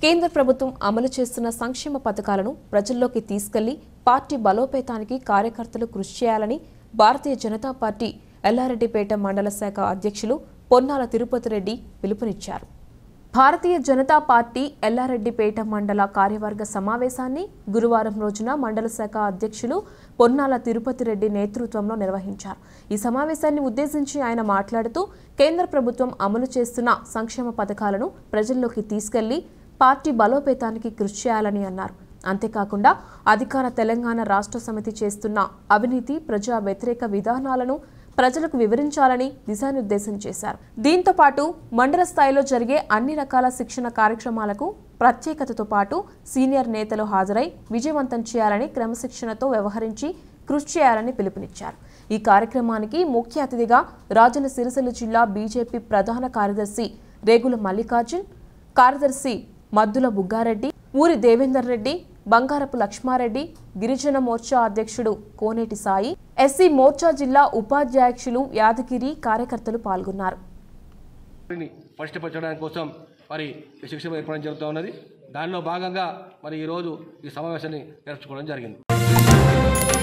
కేంద్ర ప్రభుత్వం అమలు చేస్తున్న సంక్షేమ పథకాలను ప్రజల్లోకి తీసుకెళ్లి పార్టీ బలోపేతానికి కార్యకర్తలు కృషి చేయాలని భారతీయ జనతా పార్టీ ఎల్లారెడ్డిపేట మండల శాఖ అధ్యక్షులు పొన్నాల తిరుపతి రెడ్డి పిలుపునిచ్చారు భారతీయ జనతా పార్టీ ఎల్లారెడ్డిపేట మండల కార్యవర్గ సమావేశాన్ని గురువారం రోజున మండల శాఖ అధ్యక్షులు పొన్నాల తిరుపతి రెడ్డి నేతృత్వంలో నిర్వహించారు ఈ సమావేశాన్ని ఉద్దేశించి ఆయన మాట్లాడుతూ కేంద్ర ప్రభుత్వం అమలు చేస్తున్న సంక్షేమ పథకాలను ప్రజల్లోకి తీసుకెళ్లి పార్టీ బలోపేతానికి కృషి చేయాలని అన్నారు అంతేకాకుండా అధికార తెలంగాణ రాష్ట్ర సమితి చేస్తున్న అవినీతి ప్రజా వ్యతిరేక విధానాలను ప్రజలకు వివరించాలని దిశానిర్దేశం చేశారు దీంతో పాటు మండల స్థాయిలో జరిగే అన్ని రకాల శిక్షణ కార్యక్రమాలకు ప్రత్యేకతతో పాటు సీనియర్ నేతలు హాజరై విజయవంతం చేయాలని క్రమశిక్షణతో వ్యవహరించి కృషి చేయాలని పిలుపునిచ్చారు ఈ కార్యక్రమానికి ముఖ్య అతిథిగా రాజన్న సిరిసిల్ల జిల్లా బీజేపీ ప్రధాన కార్యదర్శి రేగుల మల్లికార్జున్ కార్యదర్శి మద్దుల బుగ్గారెడ్డి ఊరి దేవేందర్ రెడ్డి బంగారపు లక్ష్మారెడ్డి గిరిజన మోర్చా అధ్యక్షుడు కోనేటి సాయి ఎస్సీ మోర్చా జిల్లా ఉపాధ్యక్షులు యాదగిరి కార్యకర్తలు పాల్గొన్నారు వారిని పరిష్టపరచడానికి కోసం మరి ఈ శిక్షణ ఏర్పడడం జరుగుతూ ఉన్నది దానిలో భాగంగా మరి ఈరోజు ఈ సమావేశాన్ని నేర్చుకోవడం జరిగింది